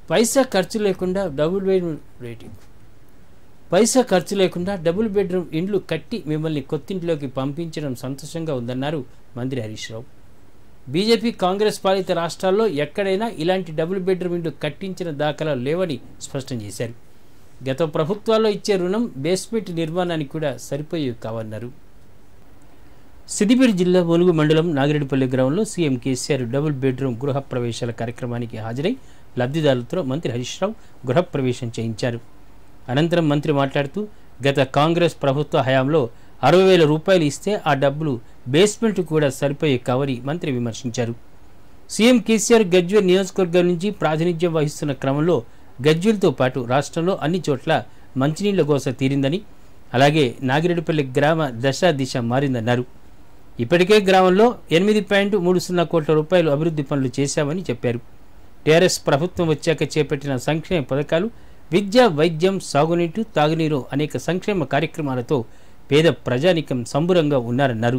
పైసా ఖర్చు లేకుండా double bedroom rating పైసా ఖర్చు లేకుండా డబుల్ బెడ్రూమ్ ఇండ్లు కట్టి మిమ్మల్ని కొత్తింట్లోకి పంపించడం సంతోషంగా ఉందన్నారు మంత్రి హరీష్ రావు బీజేపీ కాంగ్రెస్ పాలిత రాష్ట్రాల్లో ఎక్కడైనా ఇలాంటి డబుల్ బెడ్రూమ్ ఇండ్లు కట్టించిన దాఖలాలు లేవని స్పష్టం చేశారు గత ప్రభుత్వాల్లో ఇచ్చే రుణం బేస్మెంట్ నిర్మాణానికి కూడా సరిపోయేవి కావన్నారు సిద్దిపేట జిల్లా ములుగు మండలం నాగిరెడ్డిపల్లి గ్రామంలో సీఎం కేసీఆర్ డబుల్ బెడ్రూమ్ గృహ ప్రవేశాల కార్యక్రమానికి హాజరై లబ్ధిదారులతో మంత్రి హరీష్ రావు గృహప్రవేశం చేయించారు అనంతరం మంత్రి మాట్లాడుతూ గత కాంగ్రెస్ ప్రభుత్వ హయాంలో అరవై వేల రూపాయలు ఇస్తే ఆ డబ్బులు బేస్మెంట్ కూడా సరిపోయే కావని మంత్రి విమర్శించారు సీఎం కేసీఆర్ గజ్వేల్ నియోజకవర్గం నుంచి ప్రాతినిధ్యం వహిస్తున్న క్రమంలో గజ్వేల్తో పాటు రాష్ట్రంలో అన్ని చోట్ల మంచినీళ్ల గోస తీరిందని అలాగే నాగిరెడ్డిపల్లి గ్రామ దశ దిశ మారిందన్నారు ఇప్పటికే గ్రామంలో ఎనిమిది పాయింట్ మూడు సున్నా కోట్ల రూపాయలు అభివృద్ధి పనులు చేశామని చెప్పారు టీఆర్ఎస్ ప్రభుత్వం వచ్చాక చేపట్టిన సంక్షేమ పథకాలు విద్య వైద్యం సాగునీటి తాగునీరు అనేక సంక్షేమ కార్యక్రమాలతో పేద ప్రజానికం సంబురంగా ఉన్నారన్నారు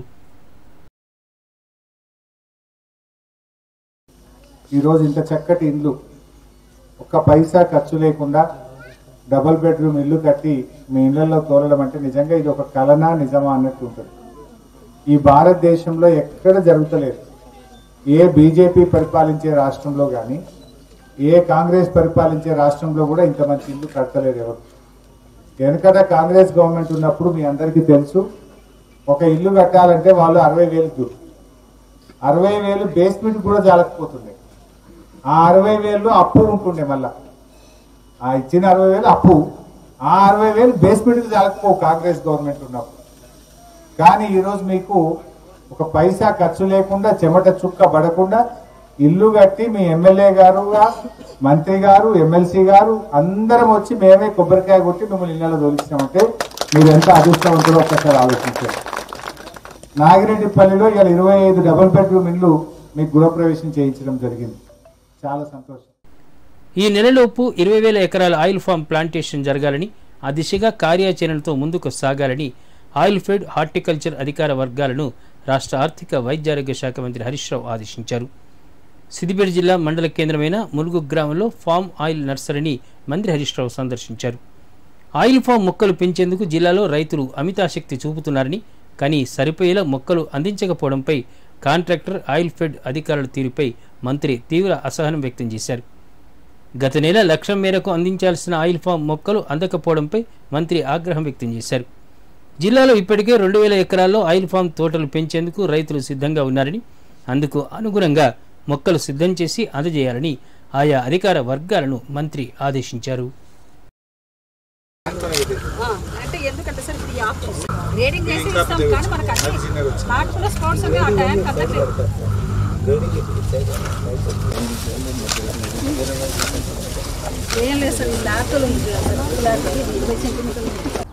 ఈరోజు ఇంత చక్కటి ఇల్లు ఒక్క పైసా ఖర్చు లేకుండా డబుల్ బెడ్రూమ్ ఇల్లు కట్టి మీ ఇళ్లలో తోలడం అంటే నిజంగా ఇది ఒక కలనా నిజమా అన్నట్టు ఉంటుంది ఈ భారతదేశంలో ఎక్కడ జరుగుతలేదు ఏ బీజేపీ పరిపాలించే రాష్ట్రంలో కానీ ఏ కాంగ్రెస్ పరిపాలించే రాష్ట్రంలో కూడా ఇంత మంచి ఇల్లు కడతలేరు ఎవరు వెనకట కాంగ్రెస్ గవర్నమెంట్ ఉన్నప్పుడు మీ అందరికీ తెలుసు ఒక ఇల్లు కట్టాలంటే వాళ్ళు అరవై వేలు దూరు అరవై వేలు బేస్మెంట్ కూడా జాలకపోతుండే ఆ అరవై వేలు అప్పు ఉంటుండే మళ్ళా ఆ ఇచ్చిన అరవై వేలు అప్పు ఆ అరవై వేలు బేస్మెంట్కి జాలకపోవు కాంగ్రెస్ గవర్నమెంట్ ఉన్నప్పుడు కానీ ఈరోజు మీకు ఒక పైసా ఖర్చు లేకుండా చెమట చుక్క పడకుండా ఇల్లు కట్టి మీ ఎమ్మెల్యే గారు మంత్రి గారు ఎమ్మెల్సీ గారు అందరం వచ్చి మేమే కొబ్బరికాయ కొట్టి మిమ్మల్ని ఇళ్ళలో తోలిస్తామంటే మీరు ఎంత అదృష్టవంతులో ఒక్కసారి ఆలోచించారు నాగిరెడ్డిపల్లిలో ఇలా ఇరవై ఐదు డబుల్ బెడ్రూమ్ ఇల్లు మీకు గృహప్రవేశం చేయించడం జరిగింది చాలా సంతోషం ఈ నెలలోపు ఇరవై వేల ఎకరాల ఆయిల్ ఫామ్ ప్లాంటేషన్ జరగాలని ఆ దిశగా కార్యాచరణతో ముందుకు సాగాలని ఆయిల్ ఫెడ్ హార్టికల్చర్ అధికార వర్గాలను రాష్ట్ర ఆర్థిక వైద్యారోగ్య శాఖ మంత్రి హరీష్ రావు ఆదేశించారు సిద్దిపేట జిల్లా మండల కేంద్రమైన ములుగు గ్రామంలో ఫామ్ ఆయిల్ నర్సరీని మంత్రి హరీష్ రావు సందర్శించారు ఆయిల్ ఫామ్ మొక్కలు పెంచేందుకు జిల్లాలో రైతులు అమితాశక్తి చూపుతున్నారని కానీ సరిపోయేలా మొక్కలు అందించకపోవడంపై కాంట్రాక్టర్ ఆయిల్ ఫెడ్ అధికారుల తీరుపై మంత్రి తీవ్ర అసహనం వ్యక్తం చేశారు గత నెల లక్ష్యం మేరకు అందించాల్సిన ఆయిల్ ఫామ్ మొక్కలు అందకపోవడంపై మంత్రి ఆగ్రహం వ్యక్తం చేశారు జిల్లాలో ఇప్పటికే రెండు వేల ఎకరాల్లో ఆయిల్ ఫామ్ తోటలు పెంచేందుకు రైతులు సిద్ధంగా ఉన్నారని అందుకు అనుగుణంగా మొక్కలు సిద్ధం చేసి అందజేయాలని ఆయా అధికార వర్గాలను మంత్రి ఆదేశించారు ఆ, అంటే ఎందుకంటే సార్ ఇప్పుడు ఈ ఆప్షన్ గ్రేడింగ్ చేసి ఇస్తాం కానీ మనకు అన్ని నాటుకున్న స్పాట్స్ అవి ఆ టైంకి అందట్లేదు ఏం లేదు సార్ ఈ లాకులు ఉంది కదా సార్, ఈ లాకులు ఇది ఇరవై సెంటీమీటర్లు ఉంది.